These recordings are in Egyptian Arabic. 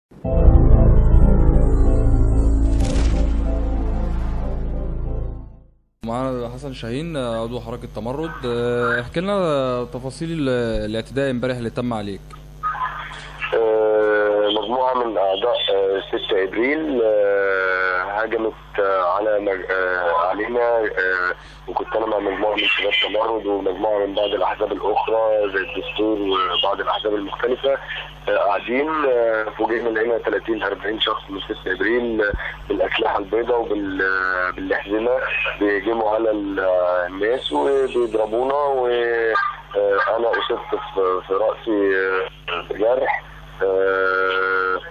معانا حسن شاهين عضو حركة تمرد آه، احكي لنا تفاصيل ال- الاعتداء امبارح اللي تم عليك آه، مجموعة من أعضاء آه، 6 إبريل آه، هجمت آه، على مج- آه، علينا آه، وكنت أنا مع مجموعة من شباب تمرد ومجموعة من بعض الأحزاب الأخرى زي الدستور وبعض الأحزاب المختلفة آه، قاعدين آه، فوجئنا لقينا 30 40 شخص من 6 إبريل آه، بالأسلحة البيضاء وبالأحزمة بيهجموا على ال- آه، الناس وبيضربونا وأنا أصبت في في رأسي آه، بجرح آه،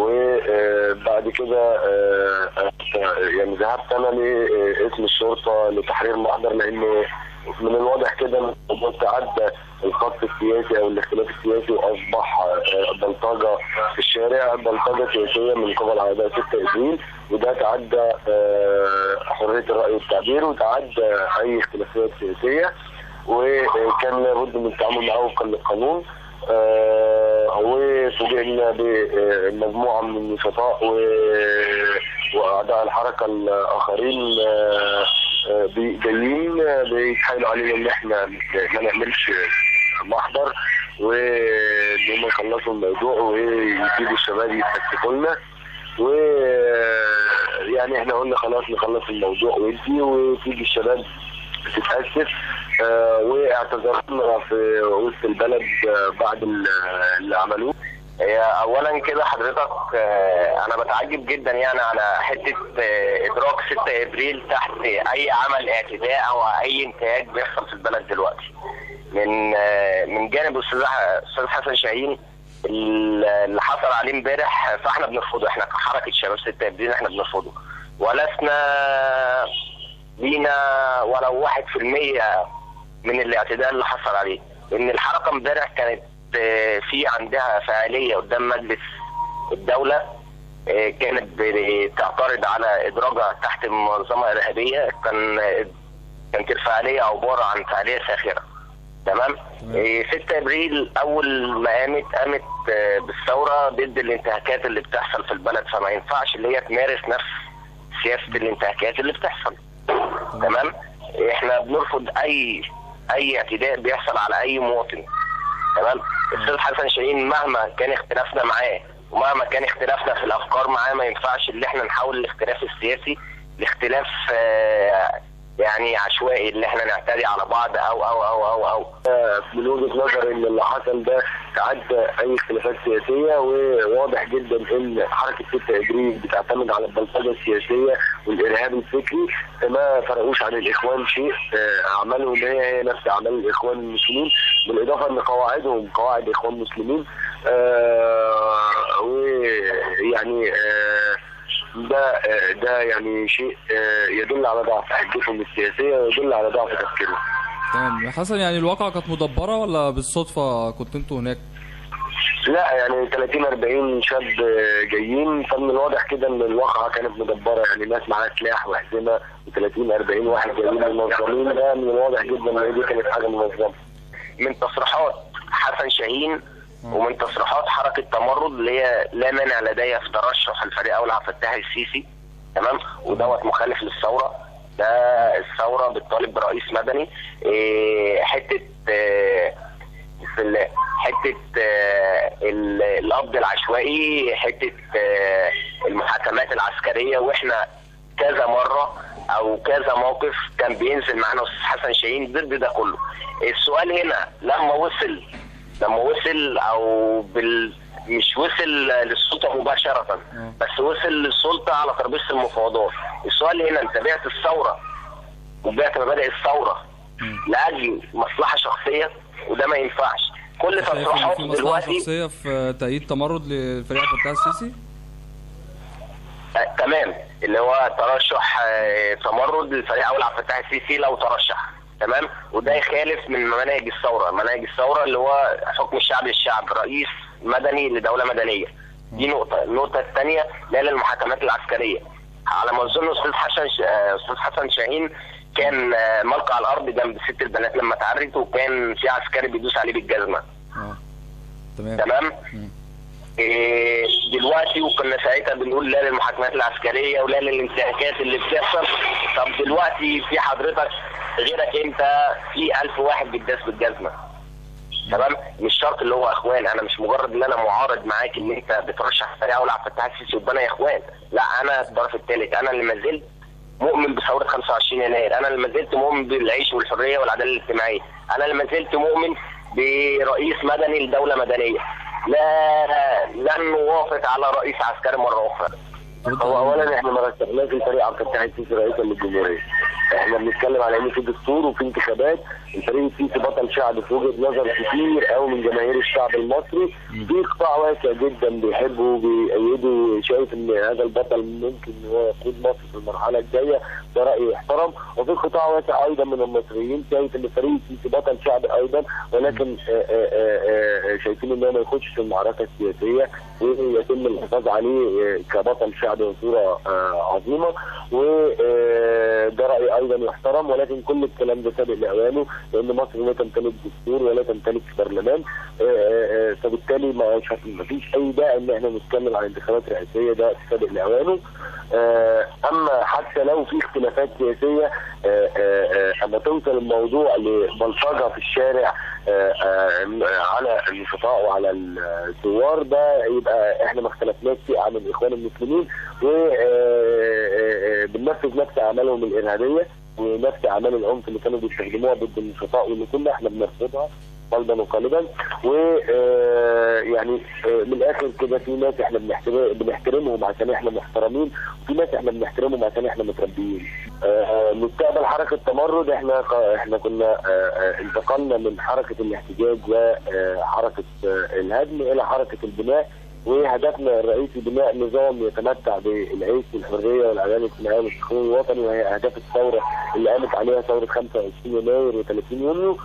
وبعد كده آه، آه، يعني ذهبت انا لاسم الشرطه لتحرير محضر لانه من الواضح كده ان الموضوع تعدى الخط السياسي او الاختلاف السياسي واصبح آه، بلطجه في الشارع بلطجه سياسيه من قبل اعضاء 6 ابريل وده تعدى آه، حريه الراي والتعبير وتعدى اي اختلافات سياسيه وكان لابد من التعامل معه وفقا للقانون آه، وفوجئنا بمجموعه من النشطاء و- واعضاء الحركه الاخرين آه، آه، بي- جايين آه، بيتحايلوا علينا ان احنا ما نعملش محضر وان هم يخلصوا الموضوع ويجيبوا الشباب يتكتفوا لنا و يعني احنا قلنا خلاص نخلص الموضوع ودي وتيجي الشباب تتأسف آه، واعتذرنا في وسط البلد آه، بعد ال- اللي عملوه هي اولا كده حضرتك آه، انا بتعجب جدا يعني على حته آه، ادراك 6 ابريل تحت اي عمل اعتداء او اي انتهاك بيحصل في البلد دلوقتي من آه، من جانب استاذ ح- استاذ حسن شاهين اللي حصل عليه امبارح فاحنا بنرفضه احنا كحركه شباب 6 ابريل احنا بنرفضه ولسنا لينا ولو واحد في المية من الاعتداء اللي حصل عليه لان الحركه امبارح كانت آه، في عندها فعاليه قدام مجلس الدوله آه، كانت بتعترض على ادراجها تحت منظمه ارهابيه كان كانت الفعاليه عباره عن فعاليه ساخره تمام آه، 6 ابريل اول ما قامت قامت آه، بالثوره ضد الانتهاكات اللي بتحصل في البلد فما ينفعش اللي هي تمارس نفس سياسه الانتهاكات اللي بتحصل تمام احنا بنرفض اي اي اعتداء بيحصل على اي مواطن تمام الاستاذ حسن شاهين مهما كان اختلافنا معاه ومهما كان اختلافنا في الافكار معاه ما ينفعش ان احنا نحول الاختلاف السياسي لاختلاف آه، يعني عشوائي اللي احنا نعتدي على بعض او او او او او آه، من وجهه نظري ان اللي حصل ده تعدى اي اختلافات سياسيه وواضح جدا ان حركه 6 ابريل بتعتمد على البلطجه السياسيه والارهاب الفكري ما فرقوش عن الاخوان شيء آه، اعمالهم هي هي نفس اعمال الاخوان المسلمين بالاضافه ان قواعدهم قواعد اخوان مسلمين آه، ويعني آه، ده آه، ده يعني شيء آه، يدل على ضعف حجتهم السياسيه ويدل على ضعف تفكيرهم تمام حسن يعني الواقعة كانت مدبرة ولا بالصدفة كنت انتوا هناك لا يعني 30 40 شاب جايين فمن الواضح كده ان الواقعه كانت مدبره يعني ناس معاها سلاح واحزمه و30 40 واحد جايين منظمين ده من الواضح جدا ان دي كانت حاجه منظمه من تصريحات حسن شاهين ومن تصريحات حركه تمرد اللي هي لا مانع لدي في ترشح الفريق اول عبد الفتاح السيسي تمام ودوت مخالف للثوره ده الثوره بتطالب برئيس مدني إيه، حته إيه، في ال- حته آه، ال- القبض العشوائي حته آه، المحاكمات العسكريه واحنا كذا مره او كذا موقف كان بينزل معانا استاذ حسن شاهين ضد ده كله السؤال هنا لما وصل لما وصل او بال مش وصل للسلطه مباشره بس وصل للسلطه على ترابيزه المفاوضات السؤال هنا انت بعت الثوره وبعت مبادئ الثوره لاجل مصلحه شخصيه وده ما ينفعش كل شايف ان تصريحاته في مصلحة دلوقتي شخصية في تأييد تمرد للفريق عبد الفتاح السيسي آه، تمام اللي هو ترشح آه، تمرد للفريق اول عبد الفتاح السيسي لو ترشح تمام وده يخالف من مناهج الثوره مناهج الثوره اللي هو حكم الشعب للشعب رئيس مدني لدوله مدنيه دي نقطه النقطه الثانيه لا للمحاكمات العسكريه على ما اظن استاذ حسن ش- آه، استاذ حسن شاهين كان آه، ملقى على الارض جنب ست البنات لما اتعرت وكان في عسكري بيدوس عليه بالجزمه اه تمام تمام مم. إيه، دلوقتي وكنا ساعتها بنقول لا للمحاكمات العسكريه ولا للانتهاكات اللي بتحصل طب دلوقتي في حضرتك غيرك انت في ألف واحد بيداس بالجزمه تمام مش شرط اللي هو اخوان انا مش مجرد ان انا معارض معاك ان انت بترشح فريق اول عبد الفتاح السيسي وابقى انا يا اخوان لا انا الطرف الثالث انا اللي ما زلت مؤمن بثوره 25 يناير انا اللي ما زلت مؤمن بالعيش والحريه والعداله الاجتماعيه انا اللي ما زلت مؤمن برئيس مدني لدوله مدنيه لا لن نوافق على رئيس عسكري مره اخرى هو اولا احنا ما رشحناش الفريق عبد الفتاح السيسي رئيسا للجمهوريه احنا بنتكلم على ان في دستور وفي انتخابات الفريق السيسي بطل شعب في وجهه نظر كتير قوي من جماهير الشعب المصري في قطاع واسع جدا بيحبه وبيأيده شايف ان هذا البطل ممكن ان هو يقود مصر في المرحله الجايه ده راي يحترم وفي قطاع واسع ايضا من المصريين شايف ان الفريق السيسي بطل شعب ايضا ولكن آه، آه، آه، آه، شايفين ان هو ما يخش في المعركه السياسيه ويتم الحفاظ عليه آه، كبطل شعبي بصوره آه، عظيمه وده راي ايضا يحترم ولكن كل الكلام ده سابق لاوانه لان مصر لا تمتلك دستور ولا تمتلك برلمان آه، آه، آه، فبالتالي ما ما فيش اي داعي ان احنا نتكلم عن انتخابات رئاسيه ده سابق لاوانه آه، اما حتى لو في اختلافات سياسيه آه، آه، آه، اما توصل الموضوع لبلطجه في الشارع آه، آه، على النشطاء وعلى الثوار ده يبقى احنا ما اختلفناش فيه عن الاخوان المسلمين وبننفذ نفس اعمالهم الارهابيه ونفس اعمال العنف اللي كانوا بيستخدموها ضد النشطاء واللي كنا احنا بنرفضها قلبا وقالبا ويعني من الاخر كده في ناس احنا بنحترم- بنحترمهم عشان احنا محترمين وفي ناس احنا بنحترمهم عشان احنا متربيين. آه، مستقبل حركه تمرد احنا احنا كنا آه، آه، انتقلنا من حركه الاحتجاج وحركه الهدم الى حركه البناء وهدفنا الرئيسي بناء نظام يتمتع بالعيش والحريه والعداله الاجتماعيه والاستقرار الوطني وهي اهداف الثوره اللي قامت عليها ثوره 25 يناير و30 يونيو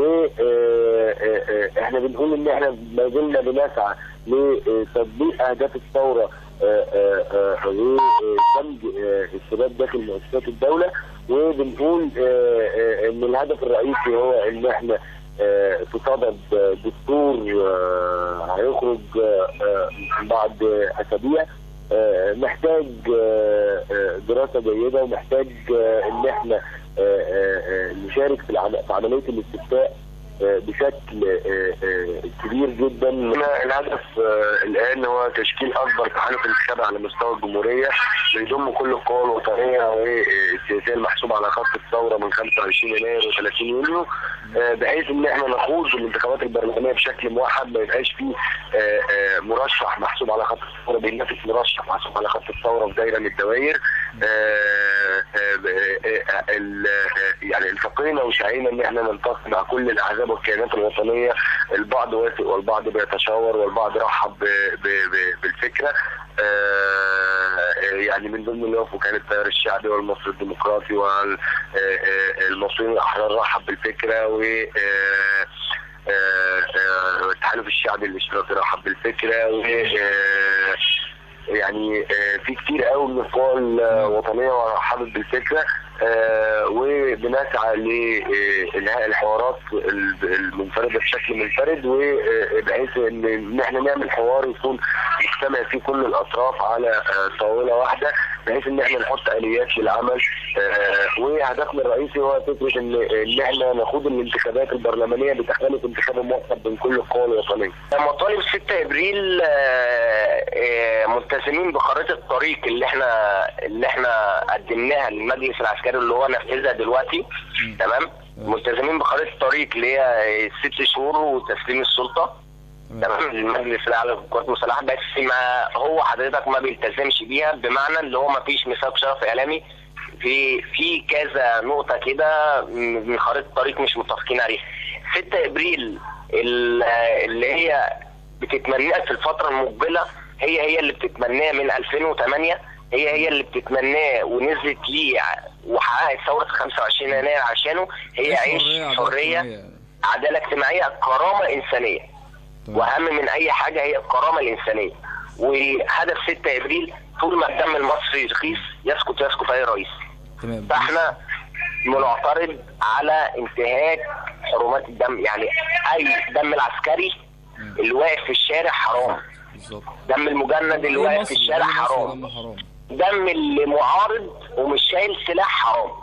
واحنا بنقول ان احنا ما زلنا بنسعى لتطبيق اهداف الثوره آه، آه، آه، ودمج آه، الشباب داخل مؤسسات الدوله وبنقول آه، آه، ان الهدف الرئيسي هو ان احنا آه، في صدد آه، دستور آه، هيخرج آه، آه، بعد اسابيع آه، محتاج آه، آه، دراسه جيده ومحتاج آه، ان احنا آه، آه، آه، نشارك في العم- في عمليه الاستفتاء آه، بشكل آه، آه، كبير جدا الهدف آه، الان هو تشكيل اكبر تحالف انتخابي على مستوى الجمهوريه بيضم كل القوى الوطنيه والسياسيه المحسوبه على خط الثوره من 25 يناير و30 يونيو آه، بحيث ان احنا نخوض الانتخابات البرلمانيه بشكل موحد ما يبقاش فيه آه، آه، مرشح محسوب على خط الثوره بينافس مرشح محسوب على خط الثوره في دايره من الدوائر آه، آه، آه، آه، ال- آه، يعني التقينا وسعينا ان احنا نلتقي مع كل الاحزاب والكيانات الوطنيه البعض وافق والبعض بيتشاور والبعض رحب ب- ب- ب- بالفكره آه، يعني من ضمن اللي وافقوا كان التيار الشعبي والمصري الديمقراطي والمصريين الاحرار رحب بالفكره و آه، آه، آه، التحالف الشعبي الاشتراكي رحب بالفكره و آه، يعني آه، في كتير قوي من القوى الوطنيه رحبت بالفكره آه، وبنسعى لانهاء الحوارات المنفرده بشكل منفرد وبحيث ان إن احنا نعمل حوار يكون مجتمع فيه كل الاطراف على آه، طاوله واحده بحيث ان احنا نحط اليات للعمل آه، وهدفنا الرئيسي هو فكره ان ان احنا نخوض الانتخابات البرلمانيه بتخالف انتخاب موثق بين كل القوى الوطنيه. مطالب 6 ابريل آه، آه، ملتزمين بخريطه الطريق اللي احنا اللي احنا قدمناها للمجلس العسكري اللي هو نفذها دلوقتي تمام ملتزمين بخريطه الطريق اللي هي ست شهور وتسليم السلطه تمام للمجلس الاعلى للقوات المسلحه بس ما هو حضرتك ما بيلتزمش بيها بمعنى اللي هو ما فيش ميثاق شرف اعلامي في في كذا نقطه كده من خريطه الطريق مش متفقين عليها 6 ابريل ال- اللي هي بتتمناها في الفتره المقبله هي هي اللي بتتمناه من 2008 هي هي اللي بتتمناه ونزلت ليه وحققت ثوره 25 يناير عشانه هي عيش حريه عداله اجتماعيه كرامه انسانيه تمام. واهم من اي حاجه هي الكرامه الانسانيه وهدف 6 ابريل طول ما الدم المصري رخيص يسكت يسكت اي رئيس تمام فاحنا بنعترض على انتهاك حرمات الدم يعني اي دم العسكري اللي واقف في الشارع حرام بالظبط دم المجند اللي أي واقف في مصري- الشارع أي مصري حرام دمه حرام دم اللي معارض ومش شايل سلاح حرام